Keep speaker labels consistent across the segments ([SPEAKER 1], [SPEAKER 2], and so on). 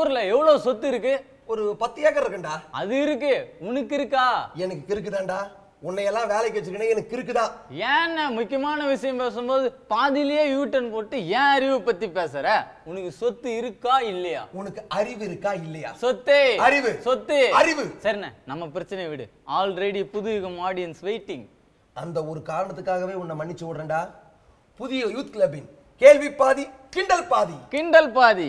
[SPEAKER 1] ஊர்ல எவ்வளவு சொத்து இருக்கு
[SPEAKER 2] ஒரு பத்து ஏக்கர் இருக்குண்டா
[SPEAKER 1] அது இருக்கு உனக்கு இருக்கா
[SPEAKER 2] எனக்கு கிறுக்குதான்டா உன்னையெல்லாம் வேலைக்கு வச்சிருக்கேனே எனக்கு கிறுக்குதான்
[SPEAKER 1] ஏன்னா முக்கியமான விஷயம் பேசும்போது பாதியிலேயே யூட்டன் போட்டு ஏன் அறிவு பத்தி பேசுற உனக்கு சொத்து இருக்கா இல்லையா
[SPEAKER 2] உனக்கு அறிவு இருக்கா இல்லையா
[SPEAKER 1] சொத்து
[SPEAKER 2] அறிவு.
[SPEAKER 1] சொத்து
[SPEAKER 2] அறிவு.
[SPEAKER 1] சரிண்ணே நம்ம பிரச்சனை விடு ஆல்ரெடி புது யுகம் ஆடியன்ஸ் வெயிட்டிங்
[SPEAKER 2] அந்த ஒரு காரணத்துக்காகவே உன்னை மன்னிச்சு விடுறேன்டா புதிய யூத் கிளப்பின் கேள்வி பாதி கிண்டல் பாதி
[SPEAKER 1] கிண்டல் பாதி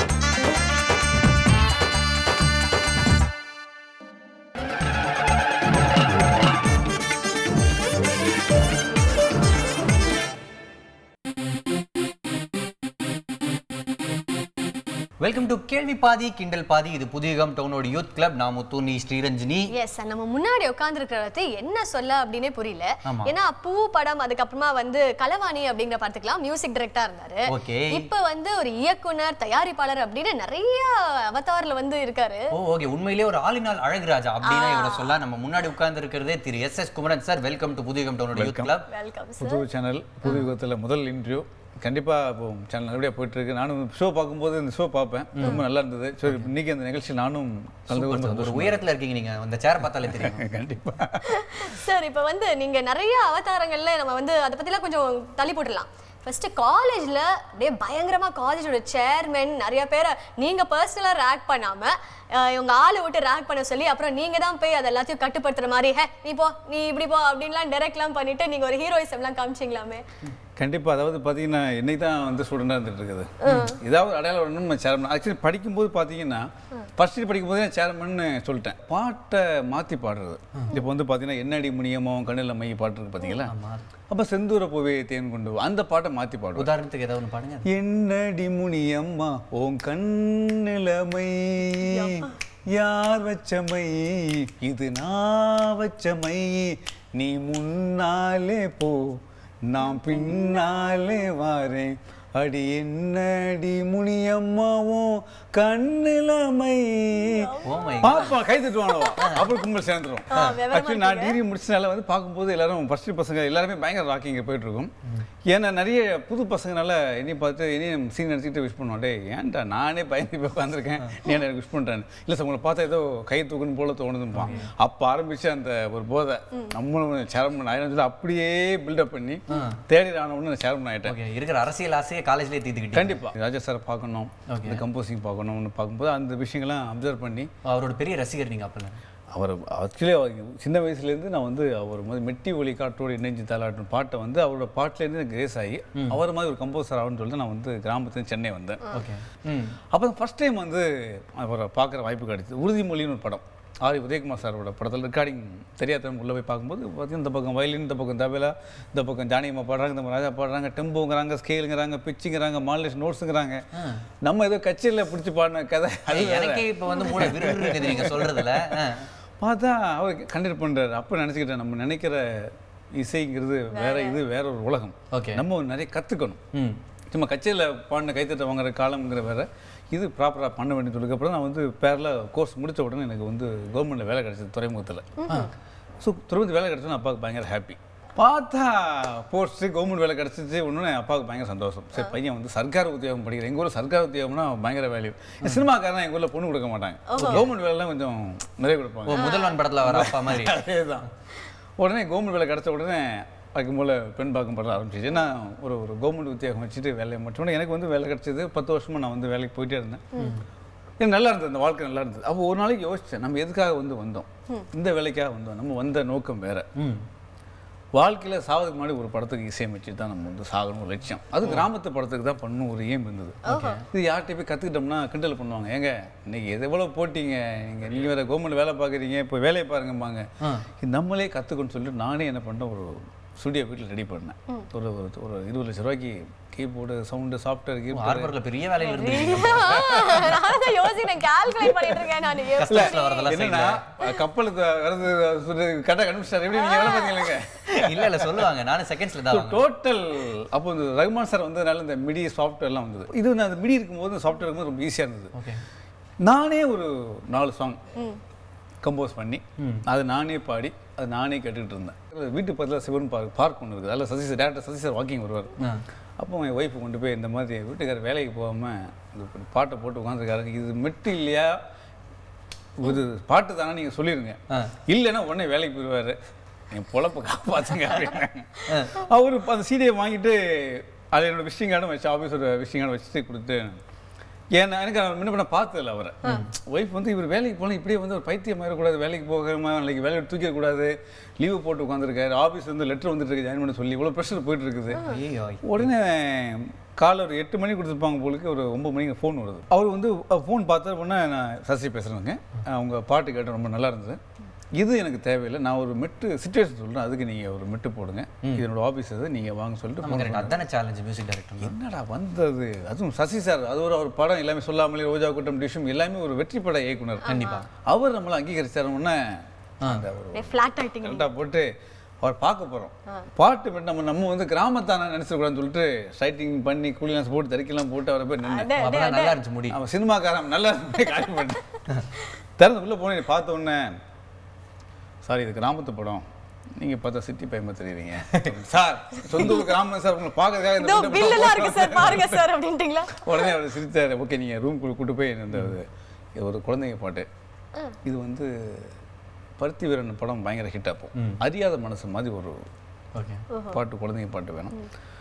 [SPEAKER 3] வெல்கம் டு கேள்வி பாதி கிண்டல் பாதி இது புதியகம் டவுனோட யூத் கிளப் நான் முத்துனி ஸ்ரீரஞ்சினி
[SPEAKER 4] எஸ் நம்ம முன்னாடி உட்காந்துருக்கிறத என்ன சொல்ல அப்படின்னே புரியல
[SPEAKER 3] ஆமா.
[SPEAKER 4] ஏன்னா பூ படம் அதுக்கப்புறமா வந்து கலவாணி அப்படிங்கிற படத்துக்குலாம் மியூசிக் டைரக்டா இருந்தாரு
[SPEAKER 3] Okay.
[SPEAKER 4] இப்ப வந்து ஒரு இயக்குனர் தயாரிப்பாளர் அப்படின்னு நிறைய அவதார்ல வந்து இருக்காரு
[SPEAKER 3] ஓ ஓகே உண்மையிலேயே ஒரு ஆளினால் அழகுராஜா அப்படின்னு இவரை சொல்ல நம்ம முன்னாடி உட்கார்ந்து இருக்கிறதே Thiru S S Kumaran sir welcome to Puthiyagam டவுனோட யூத் கிளப்
[SPEAKER 4] வெல்கம்
[SPEAKER 5] புது சேனல் புது யுகத்தில் முதல் இன்டர்வியூ கண்டிப்பாக இப்போ சேனல் நல்லபடியாக போயிட்டு இருக்கு நானும் ஷோ பார்க்கும்போது இந்த ஷோ பார்ப்பேன் ரொம்ப நல்லா இருந்தது ஸோ இன்னைக்கு அந்த நிகழ்ச்சியில் நானும் கலந்து கொண்டு
[SPEAKER 3] ஒரு
[SPEAKER 5] சந்தோஷம்
[SPEAKER 3] உயரத்துல இருக்கீங்க நீங்க அந்த சேரை பார்த்தாலே தெரியும்
[SPEAKER 5] கண்டிப்பாக
[SPEAKER 4] சார் இப்போ வந்து நீங்க நிறைய அவதாரங்கள்ல நம்ம வந்து அதை பத்திலாம் கொஞ்சம் தள்ளி போட்டுடலாம் ஃபர்ஸ்ட் காலேஜ்ல அப்படியே பயங்கரமா காலேஜோட சேர்மன் நிறைய பேரை நீங்க பர்சனலா ரேக் பண்ணாம அஹ், இவங்க ஆளை விட்டு ரேக் பண்ண சொல்லி அப்புறம் நீங்க தான் போய் அதை எல்லாத்தையும் கட்டுப்படுத்துற மாதிரி ஹே நீ போ நீ இப்படி போ அப்படின்லாம் டைரக்ட்லாம் பண்ணிட்டு நீங்க ஒரு ஹீரோயிசம்லாம் காமிச்சிங்களாமே
[SPEAKER 5] கண்டிப்பாக அதாவது பார்த்தீங்கன்னா இன்னைக்கு தான் வந்து ஸ்டூடெண்டாக இருந்துட்டு இருக்குது ஏதாவது அடையாளம் வரணும் நம்ம சேர்மன் ஆக்சுவலி படிக்கும்போது பார்த்தீங்கன்னா ஃபர்ஸ்ட் இயர் படிக்கும்போது நான் சேர்மன்னு சொல்லிட்டேன் பாட்டை மாற்றி பாடுறது இப்போ வந்து பார்த்தீங்கன்னா என்னடி முனியமோ கண்ணில் மை பாட்டு இருக்கு பார்த்தீங்களா அப்போ செந்தூர பூவே தேன் கொண்டு வா. அந்த பாட்டை மாற்றி பாடுவோம்
[SPEAKER 3] உதாரணத்துக்கு ஏதாவது ஒன்று பாடுங்க
[SPEAKER 5] என்னடி முனியம்மா உன் கண்ணிலமை யார் வச்சமை இது நான் வச்சமை நீ முன்னாலே போ நான் பின்னாலே வாரேன் அடி என்னடி முனியம்மாவும் கண்ணிலமை
[SPEAKER 3] Oh my God.
[SPEAKER 5] பாப்பா கை தட்டுவானோ அப்புறம் கும்பல் சேர்ந்துரும்
[SPEAKER 4] விவரமா
[SPEAKER 5] ஆக்சுவலி நான் டிகிரி முடிச்சனால வந்து பார்க்கும்போது எல்லாரும் ஃபர்ஸ்ட் பசங்க எல்லாருமே பயங்கர ராக்கிங்க போயிட்டு இருக்கும் ஏன்னா நிறைய புது பசங்கனால என்னையும் பார்த்து என்னையும் சீன் நினச்சிக்கிட்டு விஷ் பண்ணுவோம் டே ஏன்டா நானே பயந்து போய் உட்காந்துருக்கேன் நீ என்ன எனக்கு விஷ் பண்ணுறேன் இல்லை சார் உங்களை பார்த்தா ஏதோ கை தூக்கணும் போல தோணுதுப்பான் அப்போ ஆரம்பிச்சு அந்த ஒரு போதை நம்மளும் சேரமன் ஆயிரம் சொல்லி அப்படியே பில்டப் பண்ணி தேடி ஆனவொன்னு சேரமன் ஆகிட்டேன்
[SPEAKER 3] ஓகே இருக்கிற அரசியல் ஆசையை காலேஜ்லேயே தீர்த்துக்கிட்டீங்க
[SPEAKER 5] கண்டிப்பா ராஜா சாரை பார்க்கணும் இந்த கம்போசிங் பார்க்கணும்னு பார்க்கும்போது அந்த விஷயங்கள்லாம் அப்சர்வ் பண்ணி
[SPEAKER 3] அவரோட பெரிய ரசிகர் நீங்க அப்பல
[SPEAKER 5] அவர் ஆக்சுவலி சின்ன வயசுலேருந்து நான் வந்து அவர் வந்து மெட்டி ஒலி காற்றோடு இணைஞ்சு தாளாட்டும் பாட்டை வந்து அவரோட பாட்டிலேருந்து எனக்கு கிரேஸ் ஆகி அவர் மாதிரி ஒரு கம்போசர் ஆகும்னு சொல்லிட்டு நான் வந்து கிராமத்துலேருந்து சென்னை வந்தேன்
[SPEAKER 3] ஓகே ம்
[SPEAKER 5] அப்போ ஃபர்ஸ்ட் டைம் வந்து அவரை பார்க்குற வாய்ப்பு கிடைச்சது உறுதிமொழின்னு ஒரு படம் ஆரி உதயகுமார் சாரோட படத்தில் ரெக்கார்டிங் தெரியாதவங்க உள்ளே போய் பார்க்கும்போது பார்த்தீங்கன்னா இந்த பக்கம் வயலின் இந்த பக்கம் தபேலா இந்த பக்கம் ஜானியம்மா பாடுறாங்க இந்த பக்கம் ராஜா பாடுறாங்க டெம்போங்கிறாங்க ஸ்கேலுங்கிறாங்க பிச்சுங்கிறாங்க மாடலேஷன் நோட்ஸுங்கிறாங்க நம்ம ஏதோ கச்சேரியில் பிடிச்சி பாடின கதை அது வேற.
[SPEAKER 3] எனக்கே இப்போ வந்து மூணு விருது இருக்குது நீங்க சொல்றதுல ஆ.
[SPEAKER 5] பார்த்தா அவர் கண்டக்ட் பண்ணுறாரு அப்போ நினச்சிக்கிட்டேன் நம்ம நினைக்கிற இசைங்கிறது வேற இது வேற ஒரு உலகம்
[SPEAKER 3] Okay.
[SPEAKER 5] நம்ம நிறைய கற்றுக்கணும்
[SPEAKER 3] ம்
[SPEAKER 5] சும்மா கச்சேரியில் பாடின கைத்தட்ட வாங்குற காலம்ங்கிற வேற இது ப்ராப்பராக பண்ண வேண்டிய சொல்லிக்கப்புறம் நான் வந்து பேரில் கோர்ஸ் முடித்த உடனே எனக்கு வந்து கவர்மெண்ட்டில் வேலை கிடைச்சது துறைமுகத்தில் ஸோ துறைமுகத்தில் வேலை கிடைச்சோன்னு அப்பாவுக்கு பயங்கர ஹாப்பி பார்த்தா போஸ்ட்டு கவர்மெண்ட் வேலை கிடச்சிச்சு ஒன்று அப்பாவுக்கு பயங்கர சந்தோஷம் சரி பையன் வந்து சர்க்கார் உத்தியோகம் படிக்கிறேன் எங்கள் ஊரில் சர்க்கார் உத்தியோகம்னா பயங்கர வேல்யூ சினிமாக்காரன் எங்கள் ஊரில் பொண்ணு கொடுக்க மாட்டாங்க கவர்மெண்ட் வேலைலாம் கொஞ்சம் நிறைய கொடுப்பாங்க
[SPEAKER 3] ஓ முதல்வன் படத்துல வர அப்பா மாதிரி
[SPEAKER 5] அதேதான் உடனே கவர்மெண்ட் வேலை கிடச்ச உடனே அதுக்கு போல் பெண் பார்க்கும் படம் ஆரம்பிச்சிச்சு நான் ஒரு ஒரு கவர்மெண்ட் உத்தியோகம் வச்சுட்டு வேலையை மட்டும் எனக்கு வந்து வேலை கிடச்சது பத்து வருஷமா நான் வந்து வேலைக்கு போயிட்டே இருந்தேன் எனக்கு நல்லா இருந்தது அந்த வாழ்க்கை நல்லா இருந்தது அப்போ ஒரு நாளைக்கு யோசித்தேன் நம்ம எதுக்காக வந்து வந்தோம் இந்த வேலைக்காக வந்தோம் நம்ம வந்த நோக்கம் வேற
[SPEAKER 3] ம்
[SPEAKER 5] வாழ்க்கையில் சாவதுக்கு முன்னாடி ஒரு படத்துக்கு இசையமைச்சு தான் நம்ம வந்து சாகணும் ஒரு லட்சியம் அது கிராமத்து படத்துக்கு தான் பண்ணணும் ஒரு ஏம் இருந்தது இது யார்கிட்ட போய் கற்றுக்கிட்டோம்னா கிண்டல் பண்ணுவாங்க ஏங்க இன்னைக்கு எது எவ்வளோ போட்டிங்க நீங்கள் நீங்கள் வேறு கவர்மெண்ட் வேலை பார்க்குறீங்க இப்போ வேலையை பாருங்கம்பாங்க இது நம்மளே கற்றுக்கணும்னு சொல்லிட்டு நானே என்ன பண்ணேன் ஒரு ஸ்டுடியோ வீட்டில் ரெடி பண்ணேன் ஒரு ஒரு ஒரு இருபது லட்ச ரூபாய்க்கு கீபோர்டு சவுண்டு சாஃப்ட்வேர் கீபோர்டு
[SPEAKER 3] ஆர்பர்ல பெரிய வேலையில இருந்தீங்க
[SPEAKER 4] நான் தான் யோசிக்கிறேன் கால்குலேட் பண்ணிட்டு இருக்கேன் நான்
[SPEAKER 3] கஷ்டத்துல வரதெல்லாம்
[SPEAKER 5] என்னன்னா கப்பலுக்கு வருது கரெக்டாக கண்டுபிடிச்சார் எப்படி நீங்கள் வேலை பார்த்தீங்களேங்க
[SPEAKER 3] இல்ல இல்ல சொல்லுவாங்க நானும் செகண்ட்ஸ்ல தான் வாங்கினேன்.
[SPEAKER 5] டோட்டல் அப்போ இந்த ரகுமான் சார் வந்ததுனால இந்த மிடி சாஃப்ட்வேர்லாம் வந்தது இது வந்து அந்த மிடி இருக்கும்போது சாஃப்ட்வேர் இருக்கும்போது ரொம்ப ஈஸியாக இருந்தது
[SPEAKER 3] ஓகே
[SPEAKER 5] நானே ஒரு நாலு சாங் கம்போஸ் பண்ணி அதை நானே பாடி அதை நானே கேட்டுக்கிட்டு இருந்தேன் வீட்டு பக்கத்தில் சிவன் பார்க் பார்க் ஒன்று இருக்குது அதில் Sasi sir director Sasi sir walking வருவார் அப்போ என் ஒய்ஃபு கொண்டு போய் இந்த மாதிரி வீட்டுக்காரர் வேலைக்கு போகாமல் இந்த பாட்டை போட்டு உட்காந்துருக்காரு இது மெட்டு இல்லையா ஒரு பாட்டு தானே நீங்கள் சொல்லிடுங்க இல்லைன்னா உடனே வேலைக்கு போயிடுவார் என் பொழப்பை காப்பாற்றுங்க அப்படின்னு அவர் அந்த சீடியை வாங்கிட்டு அதில் என்னோட விசிட்டிங் கார்டும் வச்சு ஆஃபீஸோட விசிட்டிங் கார்டு வச்சுட்டு கொடுத்து ஏன்னா எனக்கு நான் முன்ன பண்ண பார்த்ததில்ல அவரை ஒய்ஃப் வந்து இவர் வேலைக்கு போனால் இப்படியே வந்து ஒரு பைத்தியம் இருக்கக்கூடாது வேலைக்கு போகாம நாளைக்கு வேலையை தூக்கிடக்கூடாது லீவு போட்டு உட்காந்துருக்காரு ஆஃபீஸ் வந்து லெட்டர் வந்துட்டு இருக்கு ஜாயின் பண்ண சொல்லி இவ்வளோ ப்ரெஷர் போயிட்டு இருக்குது
[SPEAKER 3] ஐயோ
[SPEAKER 5] உடனே காலைல ஒரு எட்டு மணிக்கு கொடுத்துருப்பாங்க போலுக்கு ஒரு ஒம்பது மணிக்கு ஃபோன் வருது அவர் வந்து ஃபோன் பார்த்த உடனே நான் சசி பேசுகிறேங்க அவங்க பாட்டு கேட்டு ரொம்ப நல்லா இருந்தது இது எனக்கு தேவையில்லை நான் ஒரு மெட்டு சுச்சுவேஷன் சொல்கிறேன் அதுக்கு நீங்கள் ஒரு மெட்டு போடுங்க இது என்னோட ஆஃபீஸ் அது நீங்கள் வாங்க சொல்லிட்டு phone
[SPEAKER 3] நமக்கு அதான சேலஞ்ச் மியூசிக் டைரக்டர்
[SPEAKER 5] என்னடா வந்தது அதுவும் சசி சார் அது ஒரு அவர் படம் எல்லாமே சொல்லாமலே ரோஜா கூட்டம் டிஷும் எல்லாமே ஒரு வெற்றி பட இயக்குனர் கண்டிப்பா அவர் நம்மளை அங்கீகரிச்சாருன்னா அந்த ஒரு
[SPEAKER 4] ஃபிளாட் ஆயிட்டீங்க
[SPEAKER 5] கரெக்டாக போட்டு அவர் பார்க்க போகிறோம் பாட்டு மட்டும் நம்ம நம்ம வந்து கிராமத்தான நினச்சிடக்கூடாதுன்னு சொல்லிட்டு ஸ்ட்ரைட்டிங் பண்ணி கூலிங்ஸ் போட்டு தறிக்கெல்லாம் போட்டு அவரை போய் நின்று
[SPEAKER 4] அடே, அடே,
[SPEAKER 3] அப்பதான்
[SPEAKER 4] அடே.
[SPEAKER 3] நல்லா இருந்துச்சு முடி
[SPEAKER 5] அவன் சினிமாக்காரன் நல்லா காலி பண்ணேன் திறந்து உள்ளே போனேன் பார்த்த உடனே சார் இது கிராமத்து படம் நீங்க பார்த்தா சிட்டி பயமா தெரியுறீங்க சார் சொந்த ஊர் கிராமம் சார் உங்களை பார்க்கறதுக்காக இந்த
[SPEAKER 4] இதோ
[SPEAKER 5] படம்
[SPEAKER 4] பில் எல்லாம் இருக்கு சார் பாருங்க சார் அப்படின்ட்டீங்களா
[SPEAKER 5] உடனே அவர் சிரிச்சாரு ஓகே நீங்கள் ரூம் கூட்டு போய் இந்த இது ஒரு குழந்தைங்க பாட்டு இது வந்து பருத்தி வீரன் படம் பயங்கர ஹிட் அப்போ அறியாத மனசு மாதிரி ஒரு
[SPEAKER 3] ஓகே
[SPEAKER 5] பாட்டு குழந்தைங்க பாட்டு வேணும்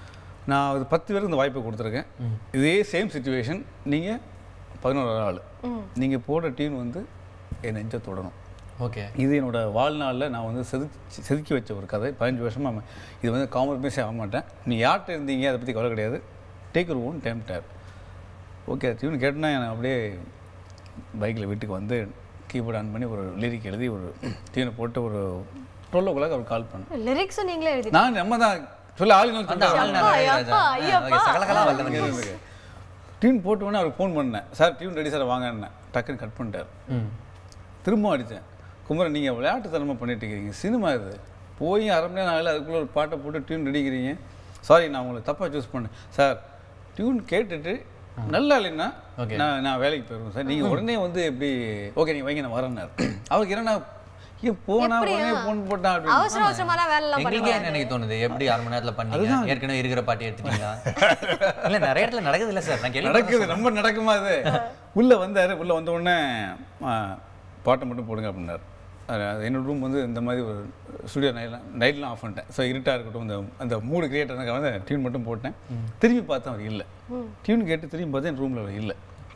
[SPEAKER 5] நான் அது பத்து பேருக்கு இந்த வாய்ப்பை கொடுத்துருக்கேன் இதே சேம் சுச்சுவேஷன் நீங்கள் பதினோரு ஆள் நீங்கள் போடுற டீம் வந்து என் நெஞ்சை தொடணும்
[SPEAKER 3] ஓகே
[SPEAKER 5] இது என்னோட வாழ்நாளில் நான் வந்து செதுக்கி செதுக்கி வச்ச ஒரு கதை பதினஞ்சு வருஷமாக இது வந்து காம்ப்ரமைஸே ஆக மாட்டேன் நீ யார்கிட்ட இருந்தீங்க அதை பற்றி கவலை கிடையாது டேக் ஒரு ஓன் டைம் டேர் ஓகே டியூன் கேட்டனா நான் அப்படியே பைக்கில் வீட்டுக்கு வந்து கீபோர்ட் ஆன் பண்ணி ஒரு லிரிக் எழுதி ஒரு டியூனை போட்டு ஒரு டுவெல் ஓ கிளாக் அவர் கால் பண்ணேன்
[SPEAKER 4] லிரிக்ஸும் நீங்களே எழுதி
[SPEAKER 5] நான் நம்ம தான் சொல்ல ஆளுங்க
[SPEAKER 3] அந்த ஆள்
[SPEAKER 4] அப்பா, அப்பா, ஐயப்பா.
[SPEAKER 3] சகலகலா வரல
[SPEAKER 5] டியூன் போட்ட உடனே அவருக்கு ஃபோன் பண்ணேன் சார் டியூன் ரெடி சார் வாங்கன்னேன் டக்குன்னு கட் பண்ணிட்டார்
[SPEAKER 3] ம்
[SPEAKER 5] திரும்ப அடித்தேன் குமரன் நீங்கள் விளையாட்டுத்தனமாக பண்ணிட்டு இருக்கீங்க சினிமா இது போய் அரை மணி நேரம் ஆகல அதுக்குள்ளே ஒரு பாட்டை போட்டு டியூன் அடிக்கிறீங்க சாரி நான் உங்களை தப்பாக சூஸ் பண்ணேன் சார் டியூன் கேட்டுட்டு நல்லா இல்லைன்னா
[SPEAKER 3] Okay.
[SPEAKER 5] நான் நான் வேலைக்கு போயிடுவேன் சார் நீங்கள் உடனே வந்து எப்படி ஓகே நீங்கள் வைங்க நான் வரேன்னாரு அவருக்கு என்னன்னா ஏன் போனா
[SPEAKER 4] எப்படியா?
[SPEAKER 5] உடனே ஃபோன் போட்டான் அப்படின்னு
[SPEAKER 4] அவசர அவசரமான வேலை எல்லாம்
[SPEAKER 3] எங்களுக்கே
[SPEAKER 4] பண்ணுவாங்க
[SPEAKER 3] என்ன எனக்கு தோணுது எப்படி அரை மணி நேரத்துல பண்ணீங்க ஏற்கனவே இருக்கிற பாட்டி எடுத்துட்டீங்களா இல்ல நிறைய இடத்துல நடக்குது இல்ல சார் நான் கேள்வி
[SPEAKER 5] நடக்குது ரொம்ப நடக்குமா அது உள்ள வந்தாரு உள்ள வந்த உடனே ஆ, பாட்டை மட்டும் போடுங்க அப்படின்னாரு அது அது என்னோட ரூம் வந்து இந்த மாதிரி ஒரு ஸ்டுடியோ நைட்லாம் நைட்லாம் ஆஃப் பண்ணிட்டேன் ஸோ இருட்டாக இருக்கட்டும் அந்த அந்த மூடு கிரியேட் வந்து டியூன் மட்டும் போட்டேன் திரும்பி பார்த்தேன் அவர் இல்லை டியூன் கேட்டு திரும்பி பார்த்தேன் என் ரூமில் அவர் இல்லை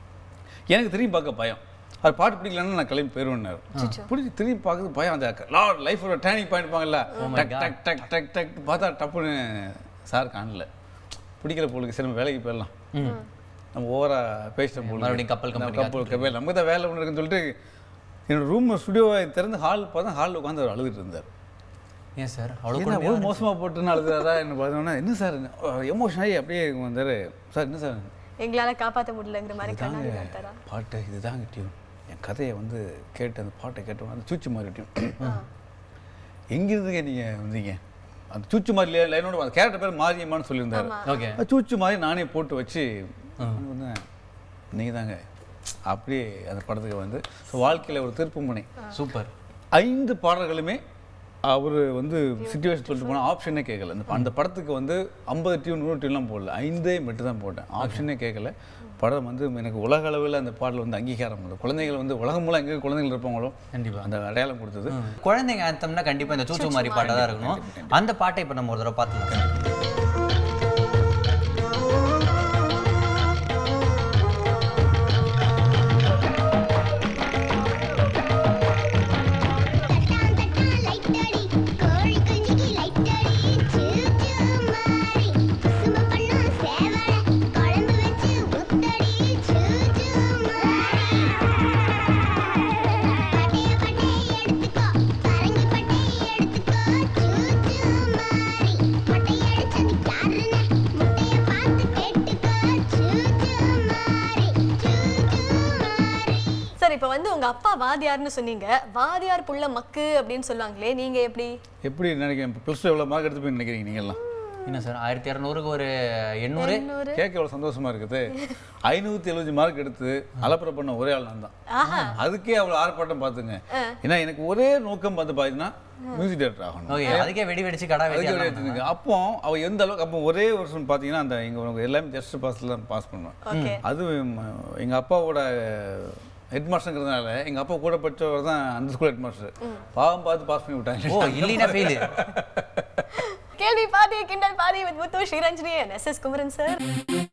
[SPEAKER 5] எனக்கு திரும்பி பார்க்க பயம் அவர் பாட்டு பிடிக்கலன்னா நான் கிளம்பி போயிடுவேன்னாரு பிடிச்சி திரும்பி பார்க்குறது பயம் அந்த லார்ட் லைஃபோட டேர்னிங் பாயிண்ட் பாங்கல்ல டக் டக் டக் டக் டக் பார்த்தா டப்புன்னு சார் காணல பிடிக்கல போலுக்கு சரி நம்ம வேலைக்கு போயிடலாம் நம்ம ஓவரா பேசிட்டோம் போல
[SPEAKER 3] மறுபடியும் கப்பல் company
[SPEAKER 5] கப்பல் கப்பல் நமக்கு தான் வேலை ஒன்று இருக்குன்னு சொல்லிட்டு என்னோட ரூம் ஸ்டுடியோவை திறந்து ஹால் பார்த்தா ஹாலில் உட்காந்து அவர் அழுதுட்டு இருந்தார்
[SPEAKER 3] ஏன் சார் அவ்வளவு
[SPEAKER 5] என்ன
[SPEAKER 3] கொடுமையா
[SPEAKER 5] அவ்வளோ மோசமாக போட்டுன்னு அழுதுறாரா என்ன பார்த்தோன்னா என்ன சார் எமோஷன் ஆகி அப்படியே வந்தார் சார் என்ன சார்
[SPEAKER 4] எங்களால காப்பாத்த முடியலங்கிற மாதிரி கண்ணாடி
[SPEAKER 5] இதுதாங்க
[SPEAKER 4] காட்டாரா
[SPEAKER 5] பாட்டு இதுதாங்க டியூன் என் கதையை வந்து கேட்டு அந்த பாட்டை கேட்டோம் அந்த சூச்சி மாதிரி டியூன் எங்கிருந்துங்க நீங்கள் வந்தீங்க அந்த சூச்சு மாதிரி லை- லைனோட அந்த கேரக்டர் பேர் மாரியம்மான்னு சொல்லியிருந்தாரு
[SPEAKER 3] ஓகே
[SPEAKER 5] அது சூச்சு மாதிரி நானே போட்டு வச்சு நீங்கள் தாங்க அப்படியே அந்த படத்துக்கு வந்து ஸோ வாழ்க்கையில் ஒரு திருப்பு முனை
[SPEAKER 3] சூப்பர்
[SPEAKER 5] ஐந்து பாடல்களுமே அவர் வந்து சுச்சுவேஷன் சொல்லிட்டு போனால் ஆப்ஷனே கேட்கல அந்த அந்த படத்துக்கு வந்து ஐம்பது டியூன் நூறு டியூன்லாம் போடல ஐந்தே மட்டும் தான் போட்டேன் ஆப்ஷனே கேட்கல படம் வந்து எனக்கு உலக அளவில் அந்த பாடல் வந்து அங்கீகாரம் வந்து குழந்தைகள் வந்து உலகம் மூலம் எங்கே குழந்தைகள் இருப்பாங்களோ
[SPEAKER 3] கண்டிப்பா.
[SPEAKER 5] அந்த அடையாளம் கொடுத்தது
[SPEAKER 3] குழந்தைங்க ஆந்தம்னா கண்டிப்பா இந்த சூச்சு மாதிரி பாட்டா தான் இருக்கணும் அந்த பாட்டை இப்ப நம்ம ஒரு தடவை பார்த்துக்கலாம்
[SPEAKER 6] தட்டான் தட்டான் லைட்டடி கோழி குஞ்சுக்கு லைட்டடி சூச்சு மாறி குசும பண்ணா சேவல குழம்பு வச்சு முத்தடி சூச்சு மாறி பட்டைய பட்டைய எடுத்துக்கோ பரங்கி பட்டைய எடுத்துக்கோ சூச்சு மாறி மொட்டை அடிச்சது யாருன்னு முட்டைய பார்த்து கேட்டுக்கோ சூச்சு மாறி சூச்சு மாறி
[SPEAKER 4] சார் இப்போ வந்து உங்க அப்பா வாதியார்னு சொன்னீங்க வாதியார் புள்ள மக்கு அப்படின்னு சொல்லுவாங்களே நீங்க எப்படி
[SPEAKER 5] எப்படி நினைக்கிறேன் ப்ளஸ் டூ எவ்வளோ மார்க் எடுத்து போய் நினைக்கிறீங்க நீங்கள்லாம்
[SPEAKER 3] என்ன சார் ஆயிரத்தி இரநூறுக்கு ஒரு எண்ணூறு
[SPEAKER 5] கேட்க எவ்வளோ சந்தோஷமா இருக்குது ஐநூற்றி எழுபது மார்க் எடுத்து அலப்பறை பண்ண ஒரே ஆள் நான் தான் அதுக்கே அவ்வளோ ஆர்ப்பாட்டம் பார்த்துங்க ஏன்னா எனக்கு ஒரே நோக்கம் பார்த்து பார்த்தீங்கன்னா மியூசிக் டேரக்டர் ஆகணும்
[SPEAKER 3] ஓகே அதுக்கே வெடி வெடிச்சு கடா
[SPEAKER 5] அதுக்கு
[SPEAKER 3] வெடி
[SPEAKER 5] ஒரு எடுத்துங்க. அப்போ அவ எந்த அளவுக்கு அப்போ ஒரே வருஷம் பார்த்தீங்கன்னா அந்த எங்க உனக்கு எல்லாமே ஜஸ்ட் பாஸ்ல தான் பாஸ் பண்ணுவேன்
[SPEAKER 4] ஓகே
[SPEAKER 5] அது ம- எங்க அப்பாவோட ஹெட் மாஸ்டருங்கிறதுனால எங்க அப்பா கூட படிச்சவர் தான் அந்த ஸ்கூல் ஹெட் மாஸ்டர் பாவம் பார்த்து பாஸ் பண்ணி விட்டாங்க
[SPEAKER 3] ஓ இல்லைன்னா ஃபெயிலு
[SPEAKER 4] கேள்வி பாதி கிண்டல் பாதி with Muthu Sriranjani S S Kumaran sir